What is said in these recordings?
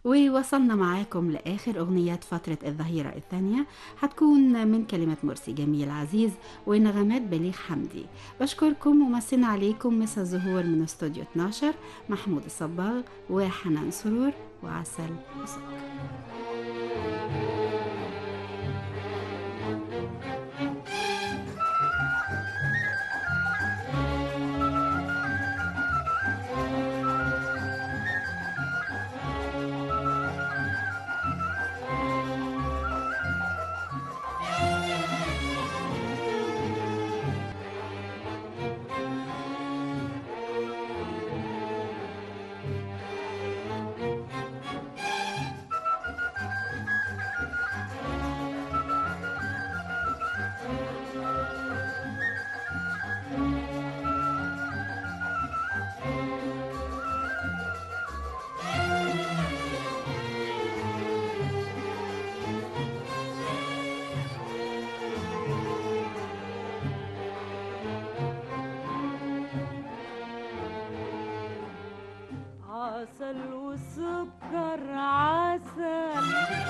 ووصلنا معاكم لآخر أغنيات فترة الظهيرة الثانية هتكون من كلمة مرسي جميل عزيز ونغمات بليغ حمدي بشكركم ومسنا عليكم مسا الظهور من استوديو 12 محمود الصباغ وحنان سرور وعسل وسكر عسل وسكر عسل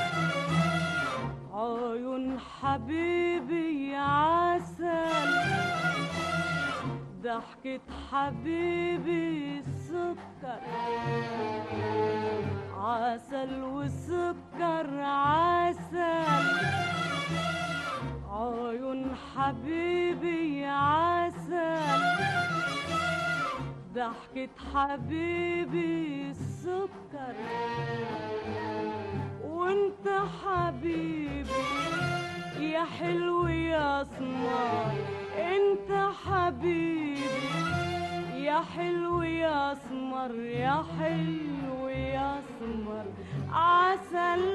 عيون حبيبي عسل ضحكة حبيبي سكر عسل وسكر عسل عيون حبيبي عسل ضحكة حبيبي السكر وانت حبيبي يا حلو يا سمار انت حبيبي يا حلو يا سمر يا حلو يا سمر عسل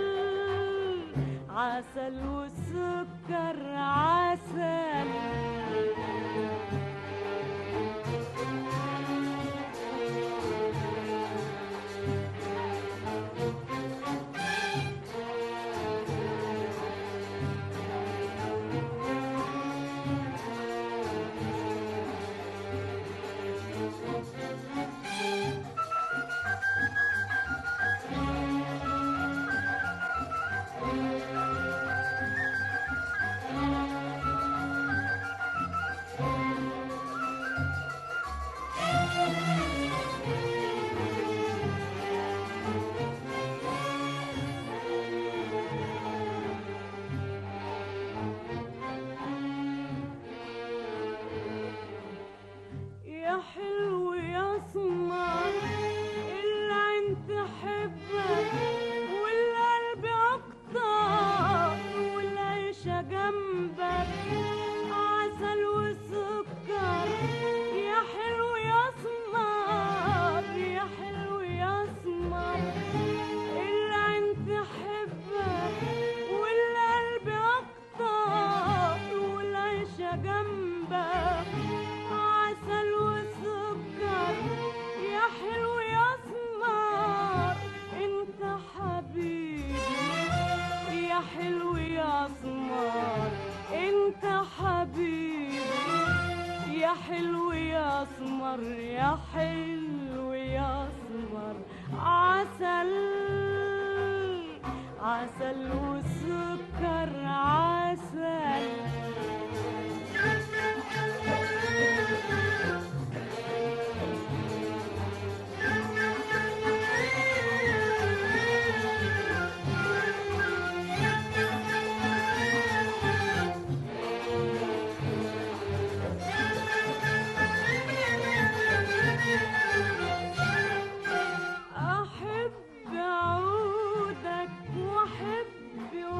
عسل وسكر عسل يا حلو يا سمر العين تحبك والقلب اكتر والعيشة جنبك عسل وسكر يا حلو يا سمر يا حلو يا سمر العين تحبك والقلب اكتر والعيشة جنبك عسل وسكر يا حلو يا سمر انت حبيبي يا حلو يا سمر انت حبيبي يا حلو يا سمر يا حلو يا سمر عسل عسل وسكر عسل أحب عودك وأحب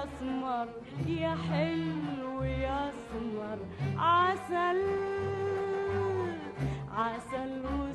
اسمر يا حلو يا اسمر عسل عسل